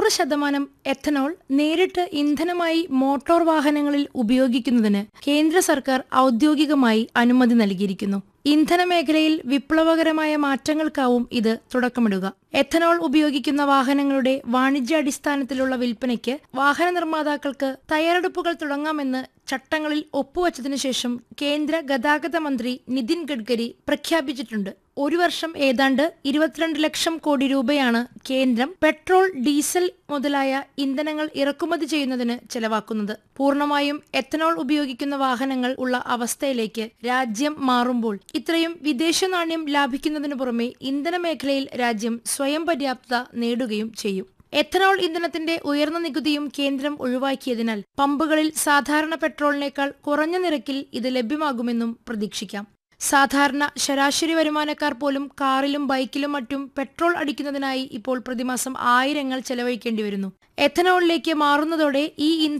നൂറ് ശതമാനം എഥനോൾ നേരിട്ട് ഇന്ധനമായി മോട്ടോർ വാഹനങ്ങളിൽ ഉപയോഗിക്കുന്നതിന് കേന്ദ്ര സർക്കാർ ഔദ്യോഗികമായി അനുമതി നൽകിയിരിക്കുന്നു ഇന്ധന മേഖലയിൽ വിപ്ലവകരമായ മാറ്റങ്ങൾക്കാവും ഇത് തുടക്കമിടുക എഥനോൾ ഉപയോഗിക്കുന്ന വാഹനങ്ങളുടെ വാണിജ്യാടിസ്ഥാനത്തിലുള്ള വിൽപ്പനയ്ക്ക് വാഹന നിർമ്മാതാക്കൾക്ക് തയ്യാറെടുപ്പുകൾ തുടങ്ങാമെന്ന് ചട്ടങ്ങളിൽ ഒപ്പുവച്ചതിനു ശേഷം കേന്ദ്ര ഗതാഗത മന്ത്രി നിതിൻ ഗഡ്കരി പ്രഖ്യാപിച്ചിട്ടുണ്ട് ഒരു വർഷം ഏതാണ്ട് ഇരുപത്തിരണ്ട് ലക്ഷം കോടി രൂപയാണ് കേന്ദ്രം പെട്രോൾ ഡീസൽ മുതലായ ഇന്ധനങ്ങൾ ഇറക്കുമതി ചെയ്യുന്നതിന് ചെലവാക്കുന്നത് പൂർണ്ണമായും എത്തനോൾ ഉപയോഗിക്കുന്ന വാഹനങ്ങൾ ഉള്ള അവസ്ഥയിലേക്ക് രാജ്യം മാറുമ്പോൾ ഇത്രയും വിദേശ നാണ്യം ലാഭിക്കുന്നതിനു പുറമെ ഇന്ധന മേഖലയിൽ രാജ്യം സ്വയം പര്യാപ്തത നേടുകയും ചെയ്യും എഥനോൾ ഇന്ധനത്തിന്റെ ഉയർന്ന നികുതിയും കേന്ദ്രം ഒഴിവാക്കിയതിനാൽ പമ്പുകളിൽ സാധാരണ പെട്രോളിനേക്കാൾ കുറഞ്ഞ നിരക്കിൽ ഇത് ലഭ്യമാകുമെന്നും പ്രതീക്ഷിക്കാം സാധാരണ ശരാശരി വരുമാനക്കാർ പോലും കാറിലും ബൈക്കിലും മറ്റും പെട്രോൾ അടിക്കുന്നതിനായി ഇപ്പോൾ പ്രതിമാസം ആയിരങ്ങൾ ചെലവഴിക്കേണ്ടി വരുന്നു എഥനോളിലേക്ക് മാറുന്നതോടെ ഈ